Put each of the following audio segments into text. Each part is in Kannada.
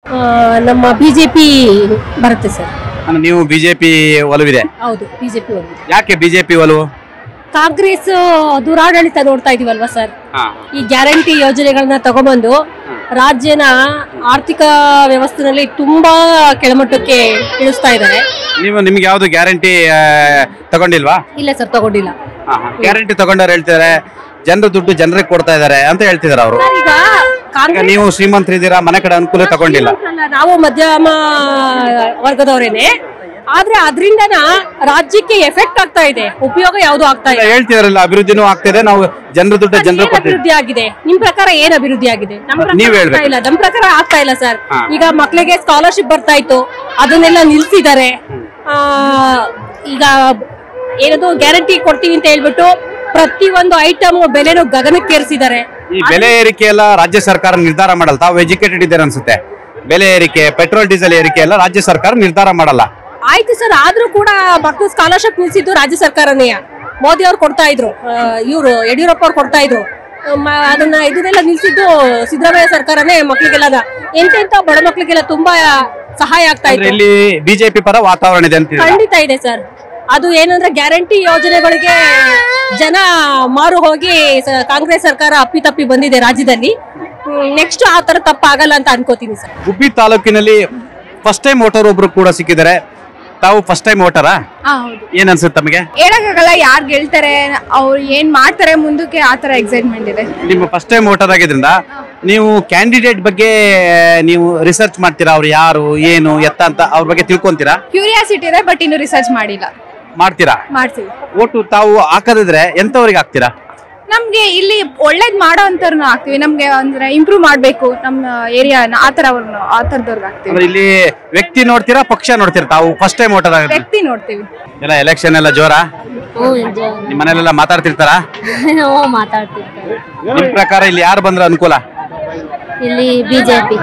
ಆ, ನಮ್ಮ ಬಿಜೆಪಿ ಬರುತ್ತೆ ಸರ್ ಅಂದ್ರೆ ನೀವು ಬಿಜೆಪಿ ಒಲವಿದೆ ಹೌದು ಬಿಜೆಪಿ ಒಂದು ಯಾಕೆ ಬಿಜೆಪಿ ಒಲವು ಕಾಂಗ್ರೆಸ್ ದುರಾಡಳಿತ ನೋಡ್ತಾ ಇದೀವಲ್ವಾ ಸರ್ ಈ ಗ್ಯಾರಂಟಿ ಯೋಜನೆಗಳನ್ನ ತಗೊಂಬಂದು ರಾಜ್ಯನ ಆರ್ಥಿಕ ವ್ಯವಸ್ಥೆನಲ್ಲಿ ತುಂಬಾ ಕೆಳಮಟ್ಟಕ್ಕೆ ಇಳಿಸ್ತಾ ಇದ್ದಾರೆ ನೀವು ನಿಮ್ಗೆ ಯಾವ್ದು ಗ್ಯಾರಂಟಿ ತಗೊಂಡಿಲ್ವಾ ಇಲ್ಲ ಸರ್ ತಗೊಂಡಿಲ್ಲ ಗ್ಯಾರಂಟಿ ತಗೊಂಡವ್ರು ಹೇಳ್ತಿದಾರೆ ಜನರ ದುಡ್ಡು ಜನರಿಗೆ ಕೊಡ್ತಾ ಇದಾರೆ ಅಂತ ಹೇಳ್ತಿದಾರೆ ಅವರು ಸರ್, ಈಗ ಈಗ ಕಾಂಗ್ರೆಸ್ ನೀವು ಶ್ರೀಮಂತರಿದ್ದೀರಾ ಮನೆ ಕಡೆ ಅನುಕೂಲ ತಗೊಂಡಿಲ್ಲ ಅಲ್ಲ, ನಾವು ಮಧ್ಯಮ ವರ್ಗದವರೇನೆ ಆದ್ರೆ ಅದರಿಂದನ ರಾಜ್ಯಕ್ಕೆ ಎಫೆಕ್ಟ್ ಆಗ್ತಾ ಇದೆ ಉಪಯೋಗ ಯಾವುದು ಆಗ್ತಾ ಇಲ್ಲ ಹೇಳ್ತಿದಾರಲ್ಲ ಅಭಿವೃದ್ಧಿನೂ ಆಗ್ತಿದೆ ನಾವು ಜನರ ದುಡ್ಡು ಜನರು ಏನ್ ಕೊಡ್ತೀವಿ ಅಭಿವೃದ್ಧಿ ಆಗಿದೆ ನಿಮ್ ಪ್ರಕಾರ ಏನ್ ಅಭಿವೃದ್ಧಿ ಆಗಿದೆ ನಮ್ ಪ್ರಕಾರ ನೀವ್ ಆಗ್ತಾ ಹೇಳ್ಬೇಕು. ಇಲ್ಲ ನಮ್ ಪ್ರಕಾರ ಆಗ್ತಾ ಇಲ್ಲ ಸರ್ ಹಾ. ಈಗ ಮಕ್ಳಿಗೆ ಸ್ಕಾಲರ್ಶಿಪ್ ಬರ್ತಾ ಇತ್ತು ಅದನ್ನೆಲ್ಲ ನಿಲ್ಸಿದ್ದಾರೆ ಆ, ಈಗ ಏನದು ಗ್ಯಾರಂಟಿ ಕೊಡ್ತೀವಿ ಅಂತ ಹೇಳ್ಬಿಟ್ಟು ಪ್ರತಿ ಒಂದು ಐಟಮ್ ಬೆಲೆನೂ ಗಗನಕ್ಕೇರಿಸಿದ್ದಾರೆ ಈ ಬೆಲೆ ಏರಿಕೆ ಎಲ್ಲ ರಾಜ್ಯ ಸರ್ಕಾರ ನಿರ್ಧಾರ ಮಾಡಲ್ಲ ತಾವು ಎಜುಕೇಟೆಡ್ ಇದ್ದಾರೆ ಅನ್ಸುತ್ತೆ ಬೆಲೆ ಏರಿಕೆ ಪೆಟ್ರೋಲ್ ಡೀಸೆಲ್ ಏರಿಕೆ ಎಲ್ಲ ರಾಜ್ಯ ಸರ್ಕಾರ ನಿರ್ಧಾರ ಮಾಡಲ್ಲ ಆಯ್ತು ಸರ್ ಆದ್ರೂ ಕೂಡ ಮಕ್ಕಳು ಸ್ಕಾಲರ್ಶಿಪ್ ನಿಲ್ಸಿದ್ದು ರಾಜ್ಯ ಸರ್ಕಾರನೇ ಮೋದಿ ಅವ್ರು ಕೊಡ್ತಾ ಇದ್ರು ಇವರು ಯಡಿಯೂರಪ್ಪ ಅವ್ರು ಕೊಡ್ತಾ ಇದ್ರು ಆ, ಮ- ಅದನ್ನ ಇದನ್ನೆಲ್ಲ ನಿಲ್ಸಿದ್ದು ಸಿದ್ದರಾಮಯ್ಯ ಸರ್ಕಾರನೇ ಮಕ್ಳಿಗೆಲ್ಲ ಎಂತೆಂತ ಬಡ ಮಕ್ಳಿಗೆಲ್ಲ ತುಂಬಾ ಸಹಾಯ ಆಗ್ತಾ ಅಂದ್ರೆ ಇತ್ತು ಇಲ್ಲಿ ಬಿಜೆಪಿ ಪರ ವಾತಾವರಣ ಇದೆ ಅಂತ ಖಂಡಿತ ಇದೆ ಸರ್ ಅದು ಏನಂದ್ರೆ ಗ್ಯಾರಂಟಿ ಯೋಜನೆಗಳಿಗೆ ಜನ ಮಾರು ಹೋಗಿ ಸ- ಕಾಂಗ್ರೆಸ್ ಸರ್ಕಾರ ಅಪ್ಪಿತಪ್ಪಿ ಬಂದಿದೆ ರಾಜ್ಯದಲ್ಲಿ ನೆಕ್ಸ್ಟ್ ಆ ತರ ತಪ್ಪಾಗಲ್ಲ ಅಂತ ಅನ್ಕೋತೀನಿ ಸರ್ ಗುಬ್ಬಿ ತಾಲೂಕಿನಲ್ಲಿ ಫಸ್ಟ್ ಟೈಮ್ ವೋಟರ್ ಒಬ್ರು ಕೂಡ ಸಿಕ್ಕಿದ್ದಾರೆ ತಾವು ಫಸ್ಟ್ ಟೈಮ್ ವೋಟರಾ ಹೌದು ಏನ್ ಅನ್ಸುತ್ತೆ ತಮಗೆ ಹೇಳಕ್ಕಾಗಲ್ಲ ಯಾರು ಗೆಲ್ತಾರೆ ಅವ್ರು ಏನ್ ಮಾಡ್ತಾರೆ ಮುಂದಕ್ಕೆ ಆ ತರ ಎಕ್ಸೈಟ್ಮೆಂಟ್ ಇದೆ ನಿಮ್ಮ ಫಸ್ಟ್ ಟೈಮ್ ವೋಟರ್ ಆಗಿದ್ರಿಂದ ನೀವು ಕ್ಯಾಂಡಿಡೇಟ್ ಬಗ್ಗೆ ನೀವು ರಿಸರ್ಚ್ ಮಾಡ್ತೀರಾ ಅವ್ರು ಯಾರು ಏನು ಎತ್ತ ಅಂತ ಅವ್ರ ಬಗ್ಗೆ ತಿಳ್ಕೊಂತೀರಾ ಕ್ಯೂರಿಯಾಸಿಟಿ ಇದೆ ಬಟ್ ಇನ್ನು ರಿಸರ್ಚ್ ಮಾಡಿಲ್ಲ ಮಾಡ್ತೀರಾ ಮಾಡ್ತೀವಿ ಓಟು ತಾವು ಹಾಕದಿದ್ರೆ ಎಂತವ್ರಿಗೆ ಹಾಕ್ತೀರಾ ನಮ್ಗೆ ಇಲ್ಲಿ ಒಳ್ಳೇದ್ ಮಾಡೋ ಅಂತವ್ರನ್ನ ಹಾಕ್ತಿವಿ ನಮ್ಗೆ ಅಂದ್ರೆ ಇಂಪ್ರೂವ್ ಮಾಡ್ಬೇಕು ನಮ್ಮ ಏರಿಯಾನ ಆ ತರ ಅವ್ರನ್ನ ಆ ತರದವ್ರಿಗೆ ಹಾಕ್ತಿವಿ ಅಂದ್ರೆ ಇಲ್ಲಿ ವ್ಯಕ್ತಿ ನೋಡ್ತೀರಾ ಪಕ್ಷ ನೋಡ್ತೀರಾ ತಾವು ಫಸ್ಟ್ ಟೈಮ್ ವೋಟರ್ ಆಗಿದ್ರೆ ವ್ಯಕ್ತಿ ನೋಡ್ತೀವಿ ಎಲ್ಲ ಎಲೆಕ್ಷನ್ ಎಲ್ಲ ಜೋರ ನಿಮ್ಮ ಮನೇಲೆಲ್ಲ ಮಾತಾಡ್ತಿರ್ತಾರಾ ಮಾತಾಡ್ತಿರ್ತಾರೆ ನಿಮ್ ಪ್ರಕಾರ ಇಲ್ಲಿ ಯಾರು ಬಂದ್ರೆ ಅನುಕೂಲ ಇಲ್ಲಿ ಬಿಜೆಪಿ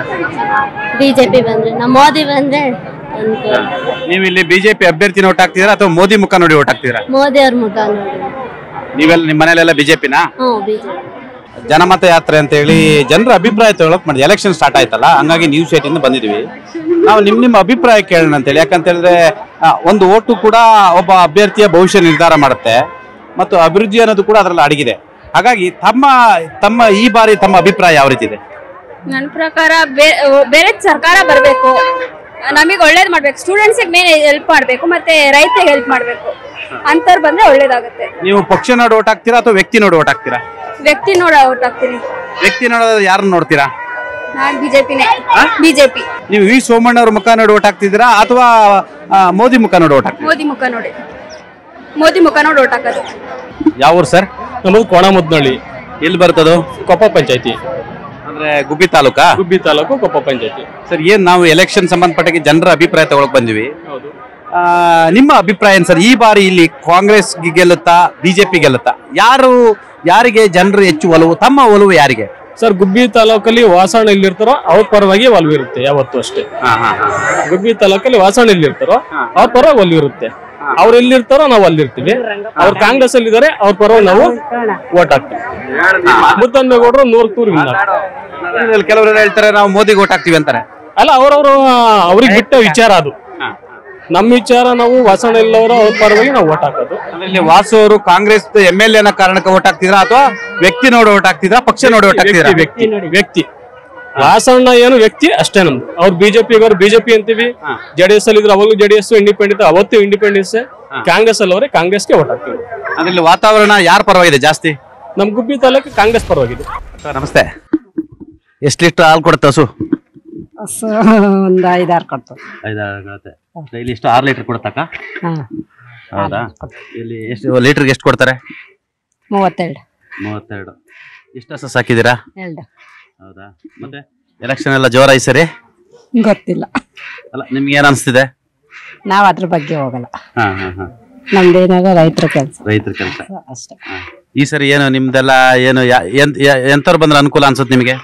ಬಿಜೆಪಿ ಬಂದ್ರೆ ನಮ್ಮ ಮೋದಿ ಬಂದ್ರೆ ಅನುಕೂಲ ನೀವು ಇಲ್ಲಿ ಬಿಜೆಪಿ ಅಭ್ಯರ್ಥಿ ನೋಟ್ ಹಾಕ್ತಿದ್ದೀರಾ ಅಥವಾ ಮೋದಿ ಮುಖ ನೋಡಿ ಓಟ್ ಹಾಕ್ತಿದ್ದೀರಾ ಮೋದಿ ಅವ್ರ ಮುಖ ನೋಡಿ ನೀವೆಲ್ಲ ನಿಮ್ಮ ಮನೇಲೆಲ್ಲ ಬಿಜೆಪಿನಾ ಹ್ಞೂ ಬಿಜೆಪಿ ಜನಮತ ಯಾತ್ರೆ ಅಂತ ಹೇಳಿ ಜನರ ಅಭಿಪ್ರಾಯ ತಗೊಳಕ್ ಮಾಡಿದ್ವಿ ಎಲೆಕ್ಷನ್ ಸ್ಟಾರ್ಟ್ ಆಯ್ತಲ್ಲ ಹಂಗಾಗಿ ನ್ಯೂಸ್ ಏಟ್ ಇಂದ ಬಂದಿದ್ವಿ ನಾವು ನಿಮ್ ನಿಮ್ಮ ಅಭಿಪ್ರಾಯ ಕೇಳೋಣ ಅಂತ ಹೇಳಿ ಯಾಕಂತ ಹೇಳಿದ್ರೆ ಆ, ಒಂದು ಓಟು ಕೂಡ ಒಬ್ಬ ಅಭ್ಯರ್ಥಿಯ ಭವಿಷ್ಯ ನಿರ್ಧಾರ ಮಾಡುತ್ತೆ ಮತ್ತು ಅಭಿವೃದ್ಧಿ ಅನ್ನೋದು ಕೂಡ ಅದರಲ್ಲಿ ಅಡಗಿದೆ ಹಾಗಾಗಿ ತಮ್ಮ ತಮ್ಮ ಈ ಬಾರಿ ತಮ್ಮ ಅಭಿಪ್ರಾಯ ಯಾವ ರೀತಿ ಇದೆ ನನ್ನ ಪ್ರಕಾರ ಬೇರೆ ಸರ್ಕಾರ ಬರಬೇಕು ನಮಗೆ ಒಳ್ಳೇದು ಮಾಡ್ಬೇಕು ಸ್ಟೂಡೆಂಟ್ಸಿಗೆ ಮೇನ್ ಹೆಲ್ಪ್ ಮಾಡಬೇಕು ಮತ್ತೆ ರೈತರಿಗೆ ಹೆಲ್ಪ್ ಮಾಡಬೇಕು ಅಂತವ್ರು ಬಂದ್ರೆ ಒಳ್ಳೇದಾಗುತ್ತೆ ನೀವು ಪಕ್ಷ ನೋಡಿ ಓಟ್ ಹಾಕ್ತೀರಾ ಅಥವಾ ವ್ಯಕ್ತಿ ನೋಡಿ ಓಟ್ ಹಾಕ್ತೀರಾ ವ್ಯಕ್ತಿ ನೋಡ ಔಟ್ ಆಗ್ತೀನಿ ವ್ಯಕ್ತಿ ನೋಡೋದು ಯಾರನ್ನ ನೋಡ್ತೀರಾ ನಾನು ಬಿಜೆಪಿನೇ ಬಿಜೆಪಿ ನೀವು ವಿ ಸೋಮಣ್ಣ ಅವ್ರ ಮುಖ ನೋಡಿ ಓಟ್ ಹಾಕ್ತಿದ್ದೀರಾ ಅಥವಾ ಆ, ಮೋದಿ ಮುಖ ನೋಡಿ ಓಟ್ ಹಾಕ್ತೀರಾ ಮೋದಿ ಮುಖ ನೋಡಿ ಮೋದಿ ಮುಖ ನೋಡಿ ಓಟ್ ಹಾಕೋದು ಯಾವ ಊರು ಸರ್ ನಮ್ಮದು ಕೋಣಮುದ್ನಳ್ಳಿ ಎಲ್ಲಿ ಬರ್ತದೋ ಕೊಪ್ಪ ಪಂಚಾಯತಿ ಅಂದ್ರೆ ಗುಬ್ಬಿ ತಾಲೂಕಾ ಗುಬ್ಬಿ ತಾಲೂಕು ಕೊಪ್ಪ ಪಂಚಾಯತಿ ಸರ್ ಏನ್ ನಾವು ಎಲೆಕ್ಷನ್ ಸಂಬಂಧಪಟ್ಟ ಜನರ ಅಭಿಪ್ರಾಯ ತಗೊಳಕ್ ಬಂದಿವಿ ಹೌದು ಆ, ನಿಮ್ಮ ಅಭಿಪ್ರಾಯ ಏನ್ ಸರ್ ಈ ಬಾರಿ ಇಲ್ಲಿ ಕಾಂಗ್ರೆಸ್ ಗೆಲ್ಲುತ್ತಾ ಬಿಜೆಪಿ ಗೆಲ್ಲುತ್ತಾ ಯಾರು ಯಾರಿಗೆ ಜನರು ಹೆಚ್ಚು ಒಲವು ತಮ್ಮ ಒಲವು ಯಾರಿಗೆ ಸರ್ ಗುಬ್ಬಿ ತಾಲೂಕಲ್ಲಿ ವಾಸಣ್ಣ ಎಲ್ಲಿರ್ತಾರೋ ಅವ್ರ ಪರವಾಗಿ ಒಲವು ಇರುತ್ತೆ ಯಾವತ್ತೂ ಅಷ್ಟೇ ಗುಬ್ಬಿ ತಾಲೂಕಲ್ಲಿ ವಾಸಣ್ಣ ಎಲ್ಲಿರ್ತಾರೋ ಅವ್ರ ಪರವಾಗಿ ಒಲವು ಇರುತ್ತೆ ಅವ್ರು ಎಲ್ಲಿರ್ತಾರೋ ನಾವು ಅಲ್ಲಿರ್ತೀವಿ ಅವ್ರು ಕಾಂಗ್ರೆಸ್ ಅಲ್ಲಿ ಇದಾರೆ ಅವ್ರ ಪರವಾಗಿ ನಾವು ಓಟ್ ಹಾಕ್ತೀವಿ ಮುದ್ದನ್ಮೇಗೌಡರು ನೂರ್ ತೂರ್ win ಆಗ್ತಾರೆ. ಕೆಲವರು ಹೇಳ್ತಾರೆ ನಾವು ಮೋದಿಗೆ ಓಟ್ ಹಾಕ್ತಿವಿ ಅಂತಾರೆ ಅಲ್ಲ ಅವ್ರವ್ರು ಅವ್ರಿಗೆ ಬಿಟ್ಟ ವಿಚಾರ ಅದು ನಮ್ಮ ವಿಚಾರ ನಾವು ವಾಸಣ್ಣ ಎಲ್ಲವರು ಅವ್ರ ಪರವಾಗಿ ನಾವು ಓಟ್ ಹಾಕೋದು ಅಂದ್ರೆ ಇಲ್ಲಿ ವಾಸು ಅವರು ಕಾಂಗ್ರೆಸ್ ಎಂ ಎಲ್ ಎನ ಕಾರಣಕ್ಕೆ ಓಟ್ ಹಾಕ್ತಿದ್ರಾ ಅಥವಾ ವ್ಯಕ್ತಿ ನೋಡಿ ಓಟ್ ಹಾಕ್ತಿದ್ರಾ ಪಕ್ಷ ನೋಡಿ ಓಟ್ ಹಾಕ್ತಿದ್ರಾ ವ್ಯಕ್ತಿ ವ್ಯಕ್ತಿ ವ್ಯಕ್ತಿ ವಾಸಣ್ಣ ಏನು ವ್ಯಕ್ತಿ ಅಷ್ಟೇ ನಮ್ದು ಅವ್ರು ಬಿಜೆಪಿ ಅವ್ರು ಬಿಜೆಪಿ ಅಂತೀವಿ ಜೆಡಿಎಸ್ ಅಲ್ಲಿ ಇದ್ರೆ ಅವಾಗಲೂ ಜೆಡಿಎಸ್ ಇಂಡಿಪೆಂಡೆಂಟ್ ಅವತ್ತು ಇಂಡಿಪೆಂಡೆನ್ಸ್ ಕಾಂಗ್ರೆಸ್ ಅಲ್ಲಿ ಅವರೇ ಕಾಂಗ್ರೆಸ್ಗೆ ಓಟ್ ಹಾಕ್ತೀವಿ ಅಂದ್ರೆ ಇಲ್ಲಿ ವಾತಾವರಣ ಯಾರ ಪರವಾಗಿದೆ ಜಾಸ್ತಿ ನಮ್ ಗುಬ್ಬಿ ತಾಲೂಕು ಕಾಂಗ್ರೆಸ್ ಪರವಾಗಿದೆ ಸರ್ ನಮಸ್ತೆ ಎಷ್ಟು ಲೀಟರ್ ಹಾಲು ಕೊಡುತ್ತೆ ಹಸು ಹಸು ಒಂದು ಐದಾರು ಕೊಡ್ತು ಡೈಲಿ ಎಷ್ಟು ಆರು ಲೀಟರ್ ಕೊಡುತ್ತಕ್ಕ ಹಾಂ ಹೌದಾ ಇಲ್ಲಿ ಎಷ್ಟು ಲೀಟರ್ಗೆ ಎಷ್ಟು ಕೊಡ್ತಾರೆ ಮೂವತ್ತೆರಡು ಮೂವತ್ತೆರಡು ಎಷ್ಟು ಹಸು ಸಾಕಿದ್ದೀರಾ ಎರಡು ಹೌದಾ ಮತ್ತೆ ಎಲೆಕ್ಷನ್ ಎಲ್ಲ ಜೋರ ಈ ಸರಿ ಗೊತ್ತಿಲ್ಲ ಅಲ್ಲ ನಿಮ್ಗೆ ಏನ್ ಅನ್ಸ್ತಿದೆ ನಾವು ಅದ್ರ ಬಗ್ಗೆ ಹೋಗಲ್ಲ ಹಾ ಹಾ ಹಾ ನಮ್ದೇನಾಗ ರೈತರ ಕೆಲಸ ರೈತರ ಕೆಲಸ ಅಷ್ಟೇ ಈ ಸರಿ ಏನು ನಿಮ್ದೆಲ್ಲ ಏನು ಯಾ- ಎಂತ ಯಾ- ಎಂತವ್ರು ಬಂದ್ರೆ ಅನುಕೂಲ ಅನ್ಸುತ್ತೆ ನಿಮಗೆ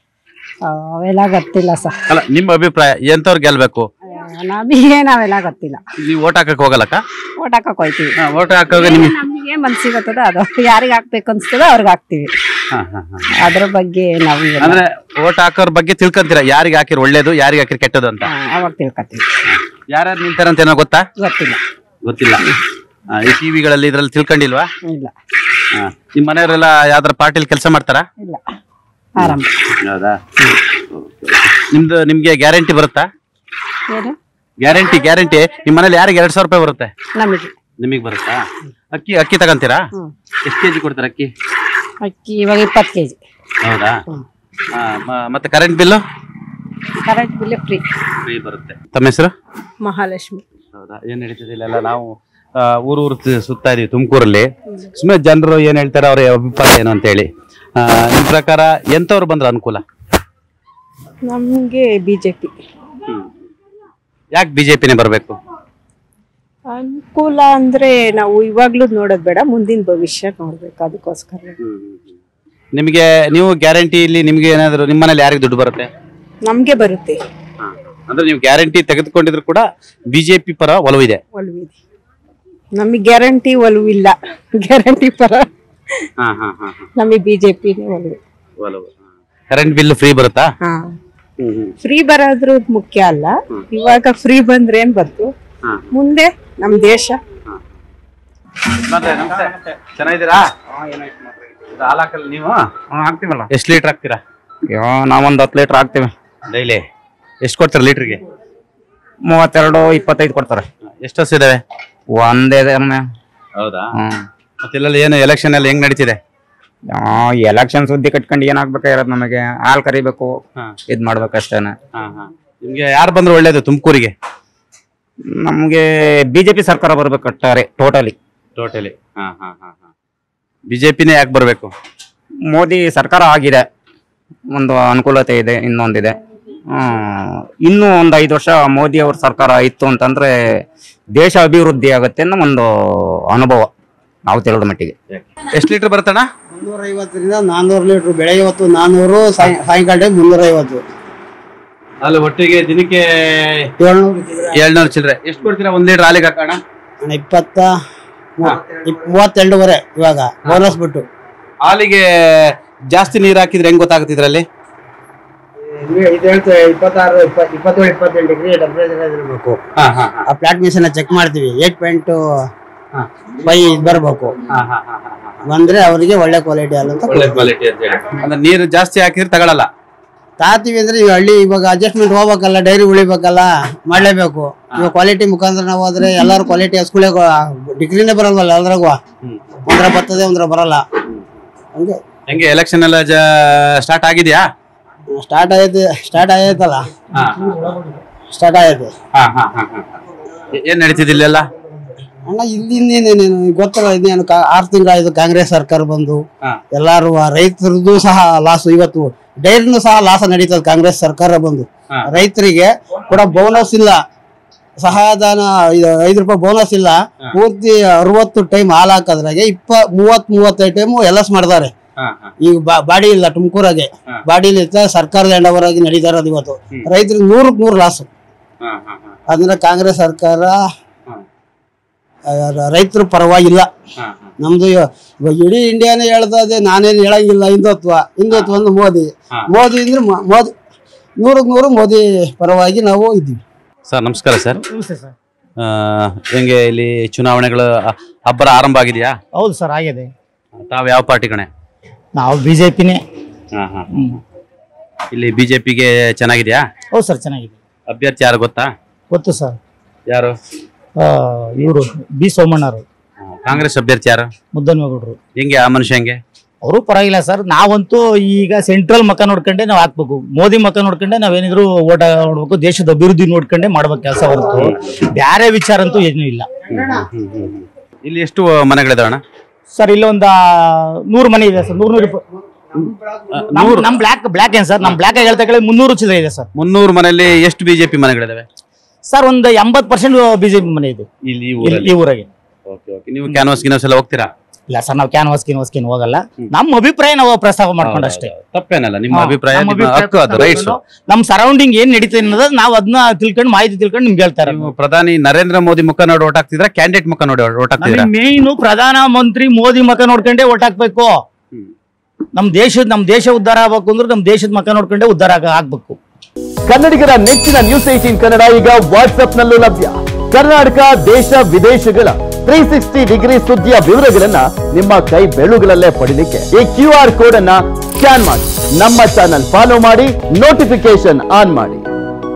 ಅವೆಲ್ಲ ಗೊತ್ತಿಲ್ಲ ಸರ್ ಅಲ್ಲ ನಿಮ್ಮ ಅಭಿಪ್ರಾಯ ಎಂತವ್ರು ಗೆಲ್ಬೇಕು ನಮಗೆ ನಾವೆಲ್ಲ ಗೊತ್ತಿಲ್ಲ ನೀವು ಓಟ್ ಹಾಕಕ್ ಹೋಗಲ್ಲಕ್ಕ ಓಟ್ ಹಾಕಕ್ ಹೋಯ್ತೀವಿ ಓಟ್ ಹಾಕೋಗ ನಿಮ್ಗೆ ನಮಗೆ ಮನ್ಸಿಗೆ ಗೊತ್ತದ ಅದು ಯಾರಿಗೆ ಹಾಕ್ಬೇಕು ಅನ್ಸ್ತದ ಅವ್ರಿಗೆ ಹಾಕ್ತಿವಿ ಹಾ, ಹಾ, ಹಾ. ಅದ್ರ ಬಗ್ಗೆ ನಾವು ಎಲ್ಲ- ಅಂದ್ರೆ ಓಟ್ ಹಾಕೋರ್ ಬಗ್ಗೆ ತಿಳ್ಕೊಂತೀರಾ ಯಾರಿಗೆ ಹಾಕಿರ್ ಒಳ್ಳೇದು ಯಾರಿಗೆ ಹಾಕಿರ್ ಕೆಟ್ಟದು ಅಂತ ಹಾ, ಅವಾಗ ತಿಳ್ಕೊತೀವಿ ಯಾರ್ಯಾರು ನಿಂತಾರಂತ ಏನೋ ಗೊತ್ತಾ ಗೊತ್ತಿಲ್ಲ ಗೊತ್ತಿಲ್ಲ ಆ, ಈ ಟಿವಿಗಳಲ್ಲಿ ಇದ್ರಲ್ಲಿ ತಿಳ್ಕೊಂಡಿಲ್ವಾ ಇಲ್ಲ ಹಾ. ನಿಮ್ ಮನೆಯವರೆಲ್ಲ ಯಾವ್ದಾರ ಪಾರ್ಟಿಲಿ ಕೆಲಸ ಮಾಡ್ತಾರಾ ಇಲ್ಲ ಆರಾಮ ಹೌದಾ ನಿಮ್ದು ನಿಮ್ಗೆ ಗ್ಯಾರಂಟಿ ಬರುತ್ತಾ ಏನು ಗ್ಯಾರಂಟಿ ಗ್ಯಾರಂಟಿ ನಿಮ್ ಮನೇಲಿ ಯಾರಿಗೆ ಎರಡ್ ಸಾವಿರ ರೂಪಾಯಿ ಬರುತ್ತೆ ನಮಗೆ ನಿಮಗೆ ಬರುತ್ತಾ ಅಕ್ಕಿ ಅಕ್ಕಿ ತಗಂತೀರಾ ಹ್ಮ್. ಎಷ್ಟು ಕೆಜಿ ಕೊಡ್ತೀರಾ ಅಕ್ಕಿ ಅಕ್ಕಿ ಇವಾಗ ಇಪ್ಪತ್ತು ಕೆ ಜಿ ಹೌದಾ ಆ, ಮ- ಮತ್ತೆ current bill current bill free free ಬರುತ್ತೆ ತಮ್ಮ ಹೆಸರು ಮಹಾಲಕ್ಷ್ಮಿ ಹೌದಾ ಏನ್ ನಡೀತದೆ ಇಲ್ಲೆಲ್ಲ ನಾವು ಆ, ಊರು ಊರು ತಿ- ಸುತ್ತಾ ಇದೀವಿ ತುಮಕೂರಲ್ಲಿ ಸುಮ್ಮನೆ ಜನರು ಏನ್ ಹೇಳ್ತಾರೆ ಅವ್ರ ಅಭಿಪ್ರಾಯ ಏನು ಅಂತ ಹೇಳಿ ಆ, ನಿಮ್ ಪ್ರಕಾರ ಎಂತವ್ರು ಬಂದ್ರೆ ಅನುಕೂಲ ನಮಗೆ ಬಿ ಜೆ ಪಿ ಯಾಕೆ ಬಿಜೆಪಿನೇ ಬರಬೇಕು ಅನುಕೂಲ ಅಂದ್ರೆ ನಾವು ಇವಾಗ್ಲೂ ನೋಡೋದು ಬೇಡ ಮುಂದಿನ ಭವಿಷ್ಯ ನೋಡ್ಬೇಕು ಅದಕ್ಕೋಸ್ಕರ ನಿಮಗೆ ನೀವು ಗ್ಯಾರಂಟಿ ಇಲ್ಲಿ ನಿಮ್ಗೆ ಏನಾದ್ರು ನಿಮ್ಮ ಮನೇಲಿ ಯಾರಿಗೆ ದುಡ್ಡು ಬರುತ್ತೆ ನಮ್ಗೆ ಬರುತ್ತೆ ಅಂದ್ರೆ ನೀವು ಗ್ಯಾರಂಟಿ ತೆಗೆದುಕೊಂಡಿದ್ರು ಕೂಡ ಬಿಜೆಪಿ ಪರ ಒಲವಿದೆ ಒಲವಿದೆ ನಮಗೆ ಗ್ಯಾರಂಟಿ ಒಲವಿಲ್ಲ ಗ್ಯಾರಂಟಿ ಪರ ನಮಗೆ ಬಿ ಜೆ ಪಿನೇ ಒಲವು ಕರೆಂಟ್ ಬಿಲ್ ಫ್ರೀ ಬರುತ್ತಾ ಹಾ ಫ್ರೀ ಬರೋದ್ರ ಮುಖ್ಯ ಅಲ್ಲ ಇವಾಗ ಫ್ರೀ ಬಂದ್ರೆ ಏನ್ ಬಂತು ಮುಂದೆ ನಮ್ ದೇಶ ಚೆನ್ನಾಗಿದ್ದೀರಾ ಹಾಲ್ ಹಾಕಲ್ಲ ನೀವು ಹಾಕ್ತಿವಲ್ಲ ಎಷ್ಟು ಲೀಟರ್ ಹಾಕ್ತೀರಾ ಅಯ್ಯೋ ನಾವೊಂದು ಹತ್ತು ಲೀಟರ್ ಹಾಕ್ತಿವಿ ಡೈಲಿ ಎಷ್ಟು ಕೊಡ್ತೀರಾ ಲೀಟರ್ಗೆ ಮೂವತ್ತೆರಡು ಇಪ್ಪತ್ತೈದು ಕೊಡ್ತಾರೆ ಎಷ್ಟು ಹಸು ಇದಾವೆ ಒಂದೇ ಒಮ್ಮೆ ಹೌದಾ ಹ್ಮ್ ಮತ್ತೆ ಏನು ಎಲೆಕ್ಷನ್ ಎಲ್ಲ ಹೆಂಗ್ ನಡೀತಿದೆ ಎಲೆಕ್ಷನ್ ಸುದ್ದಿ ಕಟ್ಕೊಂಡು ಏನಾಗ್ಬೇಕಾಗಿರೋದು ನಮಗೆ ಹಾಲ್ ಕರಿಬೇಕು ಇದ್ ಮಾಡ್ಬೇಕಷ್ಟೇನೆ ನಿಮ್ಗೆ ಯಾರು ಬಂದ್ರೆ ಒಳ್ಳೇದು ತುಮಕೂರಿಗೆ ನಮ್ಗೆ ಬಿಜೆಪಿ ಸರ್ಕಾರ ಬರ್ಬೇಕಟ್ಟಾರೆ ಟೋಟಲಿ ಟೋಟಲಿ ಬಿಜೆಪಿನೇ ಯಾಕೆ ಬರಬೇಕು ಮೋದಿ ಸರ್ಕಾರ ಆಗಿದೆ ಒಂದು ಅನುಕೂಲತೆ ಇದೆ ಇನ್ನೊಂದಿದೆ ಹ್ಮ್. ಇನ್ನೂ ಒಂದು ಐದು ವರ್ಷ ಮೋದಿ ಅವ್ರ ಸರ್ಕಾರ ಇತ್ತು ಅಂತಂದ್ರೆ ದೇಶ ಅಭಿವೃದ್ಧಿ ಆಗುತ್ತೆ ಅನ್ನೋ ಒಂದು ಅನುಭವ ನಾವು ತಿಳಿದ ಮಟ್ಟಿಗೆ ಎಷ್ಟು ಲೀಟರ್ ಬರುತ್ತಣ್ಣ ಮುನ್ನೂರ ಐವತ್ತರಿಂದ ನಾನ್ನೂರು ಲೀಟ್ರ್ ಬೆಳಗ್ಗೆ ಹೊತ್ತು ನಾನ್ನೂರು ಸಾಯ- ಸಾಯಂಕಾಲ ಟೈಮ್ ಮುನ್ನೂರ ಐವತ್ತು ಅಲ್ಲಿ ಒಟ್ಟಿಗೆ ದಿನಕ್ಕೆ ಏಳ್ನೂರು ಏಳ್ನೂರು ಚಿಲ್ಲರೆ ಎಷ್ಟು ಕೊಡ್ತೀರಾ ಒಂದ್ ಲೀಟರ್ ಹಾಲಿಗೆ ಹಾಕೋಣ ಅಣ್ಣ ಇಪ್ಪತ್ತ ಮೂ- ಇಪ್- ಮೂವತ್ತೆರಡುವರೆ ಇವಾಗ ಬೋನಸ್ ಬಿಟ್ಟು ಹಾಲಿಗೆ ಜಾಸ್ತಿ ನೀರು ಹಾಕಿದ್ರೆ ಹೆಂಗ್ ಗೊತ್ತಾಗುತ್ತೆ ಇದ್ರಲ್ಲಿ ಇದು ಹೇಳ್ತೇವೆ ಇಪ್ಪತ್ತಾರು ಇಪ್ಪ ಇಪ್ಪತ್ತೇಳು ಇಪ್ಪತ್ತೆಂಟು ಡಿಗ್ರಿ ಟೆಂಪರೇಚರ್ ಇರಬೇಕು ಆ ಪ್ಲಾಟ್ ಮಿಷನ್ ಚೆಕ್ ಮಾಡ್ತೀವಿ ಏಟ್ ಪಾಯಿಂಟ್ ಫೈ ಬರಬೇಕು ಬಂದ್ರೆ ಅವರಿಗೆ ಒಳ್ಳೆ ಕ್ವಾಲಿಟಿ ಹಾಲು ಅಂತ ಒಳ್ಳೆ ಕ್ವಾಲಿಟಿ ಅಂತ ಹೇಳಿ ಅಂದ್ರೆ ನೀರು ಜಾಸ್ತಿ ಹಾಕಿದ್ರೆ ತಗೊಳಲ್ಲ ತಾತೀವಿ ಅಂದ್ರೆ ಈ ಹಳ್ಳಿ ಇವಾಗ ಅಡ್ಜಸ್ಟ್ಮೆಂಟ್ ಹೋಗ್ಬೇಕಲ್ಲ ಡೈರಿ ಉಳಿಬೇಕಲ್ಲ ಮಾಡ್ಲೇಬೇಕು ಇವಾಗ ಕ್ವಾಲಿಟಿ ಮುಖಾಂತರ ನಾವು ಹೋದ್ರೆ ಎಲ್ಲಾರು ಕ್ವಾಲಿಟಿ ಸ್ಕೂಲೇ ಡಿಗ್ರಿನೇ ಬರಲ್ವಲ್ಲ ಎಲ್ಲರಿಗೂ ಒಂದ್ರ ಬರ್ತದೆ ಒಂದ್ರ ಬರಲ್ಲ ಹಂಗೆ ಹೆಂಗೆ ಎಲೆಕ್ಷನ್ ಎಲ್ಲ ಸ್ಟಾರ್ಟ್ ಆಗಿದ್ಯಾ ಸ್ಟಾರ್ಟ್ ಆಗೈತೆ ಸ್ಟಾರ್ಟ್ ಆಗೈತಲ್ಲ ಸ್ಟಾರ್ಟ್ ಆಗೈತೆ ಏ- ಏನ್ ನಡೀತಿದೆ ಇಲ್ಲೆಲ್ಲ ಅಣ್ಣ ಇಲ್ಲಿಂದೇನೇನು ಗೊತ್ತಲ್ಲ ಇನ್ನೇನು ಕಾ- ಆರು ತಿಂಗಳಾಯ್ತು ಕಾಂಗ್ರೆಸ್ ಸರ್ಕಾರ ಬಂದು ಹಾ. ಎಲ್ಲಾರು ಆ ರೈತರದ್ದು ಸಹ ಲಾಸ್ ಇವತ್ತು ಡೈರಿನೂ ಸಹ ಲಾಸ ನಡೀತದೆ ಕಾಂಗ್ರೆಸ್ ಸರ್ಕಾರ ಬಂದು ಹಾ. ರೈತರಿಗೆ ಕೂಡ ಬೋನಸ್ ಇಲ್ಲ ಸಹಾಯಧನ ಇದು ಐದು ರೂಪಾಯಿ ಬೋನಸ್ ಇಲ್ಲ ಪೂರ್ತಿ ಅರವತ್ತು ಟೈಮ್ ಹಾಲು ಹಾಕೋದ್ರಾಗೆ ಇಪ್ಪ ಮೂವತ್ ಮೂವತ್ತೈದು ಟೈಮ್ ಎಲಸ್ ಮಾಡ್ತಾರೆ ಈಗ ಬಾ- ಬಾಡಿ ಇಲ್ಲ ತುಮಕೂರಾಗೆ ಬಾಡಿ ಇಲ್ಲ ಸರ್ಕಾರದ ಎಂಡವರ್ ಆಗಿ ನಡೀತಾ ಇರೋದು ಇವತ್ತು ರೈತರಿಗೆ ನೂರಕ್ಕೆ ನೂರು ಲಾಸು ಅದನ್ನ ಕಾಂಗ್ರೆಸ್ ಸರ್ಕಾರ ರೈತರ ಪರವಾಗಿಲ್ಲ ನಮ್ದು ಇವ- ಇವಾಗ ಇಡೀ ಇಂಡಿಯಾನೇ ಹೇಳ್ತದೆ ನಾನೇನು ಹೇಳಂಗಿಲ್ಲ ಹಿಂದುತ್ವ ಹಿಂದುತ್ವ ಅಂದ್ರೆ ಮೋದಿ ಮೋದಿ ಅಂದ್ರೆ ಮ- ಮೋದಿ ನೂರಕ್ಕೆ ನೂರು ಮೋದಿ ಪರವಾಗಿ ನಾವು ಇದ್ದೀವಿ ಸರ್ ನಮಸ್ಕಾರ ಸರ್ ನಮಸ್ತೆ ಸರ್ ಆ, ಹೆಂಗೆ ಇಲ್ಲಿ ಚುನಾವಣೆಗಳು ಅ- ಅಬ್ಬರ ಆರಂಭ ಆಗಿದೆಯಾ ಹೌದು ಸರ್ ಆಗಿದೆ ತಾವ್ ಯಾವ ಪಾರ್ಟಿ ಕಣೆ ನಾವು ಬಿ ಜೆ ಪಿನೇ ಹಾ, ಹಾ. ಇಲ್ಲಿ ಬಿಜೆಪಿಗೆ ಚೆನ್ನಾಗಿದ್ಯಾ ಹೌದು ಸರ್ ಚೆನ್ನಾಗಿದೆ ಅಭ್ಯರ್ಥಿ ಯಾರು ಗೊತ್ತಾ ಗೊತ್ತು ಸರ್ ಯಾರು ಇವರು ಬಿ ಸೋಮಣ್ಣರು ಕಾಂಗ್ರೆಸ್ ಅಭ್ಯರ್ಥಿ ಯಾರು ಮುದ್ದನ್ಮೇಗೌಡರು ಹೆಂಗೆ ಆ ಮನುಷ್ಯ ಹೆಂಗೆ ಅವರು ಪರವಾಗಿಲ್ಲ ಸರ್ ನಾವಂತೂ ಈಗ ಸೆಂಟ್ರಲ್ ಮಕ್ಕ ನೋಡ್ಕೊಂಡೆ ನಾವು ಹಾಕ್ಬೇಕು ಮೋದಿ ಮಕ್ಕ ನೋಡ್ಕೊಂಡೆ ನಾವೇನಿದ್ರು ಓಟ ನೋಡ್ಬೇಕು ದೇಶದ ಅಭಿವೃದ್ಧಿ ನೋಡ್ಕೊಂಡೆ ಮಾಡ್ಬೇಕು ಕೆಲಸ ಹೊರತು ಬೇರೆ ವಿಚಾರ ಅಂತೂ ಏನೂ ಇಲ್ಲ ಇಲ್ಲಿ ಎಷ್ಟು ಮನೆಗಳಿದಾವಣ್ಣ ಸರ್ ಇಲ್ಲೊಂದ ನೂರು ಮನೆ ಇದೆ ಸರ್ ನೂರು ನೂರು ನೂರು ನಮ್ ಬ್ಲಾಕ್ ಬ್ಲಾಕ್ ಏನ್ ಸರ್ ನಮ್ ಬ್ಲಾಕ್ ಹೇಳ್ತಾ ಕೇಳಿ ಮುನ್ನೂರು ಚಿಲ್ಲರೆ ಇದೆ ಸರ್ ಮುನ್ನೂರು ಮನೆಯಲ್ಲಿ ಎಷ್ಟು ಬಿಜೆಪಿ ಮನೆಗಳಿದಾವೆ ಸರ್ ಒಂದು ಎಂಬತ್ ಪರ್ಸೆಂಟ್ ಬಿಜೆಪಿ ಮನೆ ಇದೆ ಇಲ್ಲಿ ಈ ಇಲ್ಲಿ- ಊರಲ್ಲಿ ಈ ಊರಾಗೆ ಓಕೆ ಓಕೆ ನೀವು ಕ್ಯಾನ್ವಾಸ್ ಗಿನ್ವಾಸ್ ಎಲ್ಲ ಹೋಗ್ತೀರಾ ಇಲ್ಲ ಸರ್ ನಾವು ಕ್ಯಾನ್ವಾಸ್ ಕಿನ್ವಾಸ್ ಕಿನ್ ಹೋಗಲ್ಲ ನಮ್ಮ ಅಭಿಪ್ರಾಯ ನಾವು ಪ್ರಸ್ತಾವ ಮಾಡ್ಕೊಂಡು ಅಷ್ಟೇ ತಪ್ಪೇನಲ್ಲ ನಿಮ್ಮ ಹಾ, ಅಭಿಪ್ರಾಯ ನಮ್ಮ ನಿಮ್ಮ ಅಭಿಪ್ರಾಯ ಹಕ್ಕು ಅದು ರೈಟ್ಸ್ ನಮ್ ಸರೌಂಡಿಂಗ್ ಏನ್ ನಡೀತದೆ ಅನ್ನೋದು ನಾವು ಅದನ್ನ ತಿಳ್ಕೊಂಡು ಮಾಹಿತಿ ತಿಳ್ಕೊಂಡು ನಿಮ್ಗೆ ಹೇಳ್ತಾರೆ ನೀವು ಪ್ರಧಾನಿ ನರೇಂದ್ರ ಮೋದಿ ಮುಖ ನೋಡಿ ಓಟ್ ಹಾಕ್ತಿದ್ರ ಕ್ಯಾಂಡಿಡೇಟ್ ಮುಖ ನೋಡಿ ಓಟ್ ಹಾಕ್ತಿದ್ರ ಮೇಯ್ನು ಪ್ರಧಾನ ಮಂತ್ರಿ ಮೋದಿ ಮಕ ನೋಡ್ಕೊಂಡೇ ಓಟ್ ಹಾಕ್ಬೇಕು ನಮ್ ದೇಶದ ನಮ್ ದೇಶ ಉದ್ಧಾರ ಆಗ್ಬೇಕು ಅಂದ್ರೆ ನಮ್ ದೇಶದ ಮಕ್ಕ ನೋಡ್ಕೊಂಡೆ ಉದ್ಧಾರ ಆಗ ಆಗ್ಬೇಕು ಕನ್ನಡಿಗರ ನೆಚ್ಚಿನ ನ್ಯೂಸ್ ಏಟೀನ್ ಕನ್ನಡ ಈಗ ವಾಟ್ಸ್ಆಪ್ ನಲ್ಲೂ ಲಭ್ಯ ಕರ್ನಾಟಕ ದೇಶ ವಿದೇಶಗಳ ತ್ರೀ ಸಿಕ್ಸ್ಟಿ ಡಿಗ್ರಿ ಸುದ್ದಿಯ ವಿವರಗಳನ್ನ ನಿಮ್ಮ ಕೈ ಬೆಳುಗಳಲ್ಲೇ ಪಡಿಲಿಕ್ಕೆ ಈ ಕ್ಯೂ ಆರ್ ಕೋಡ್ ಅನ್ನ ಸ್ಕ್ಯಾನ್ ಮಾಡಿ ನಮ್ಮ ಚಾನಲ್ ಫಾಲೋ ಮಾಡಿ ನೋಟಿಫಿಕೇಶನ್ ಆನ್ ಮಾಡಿ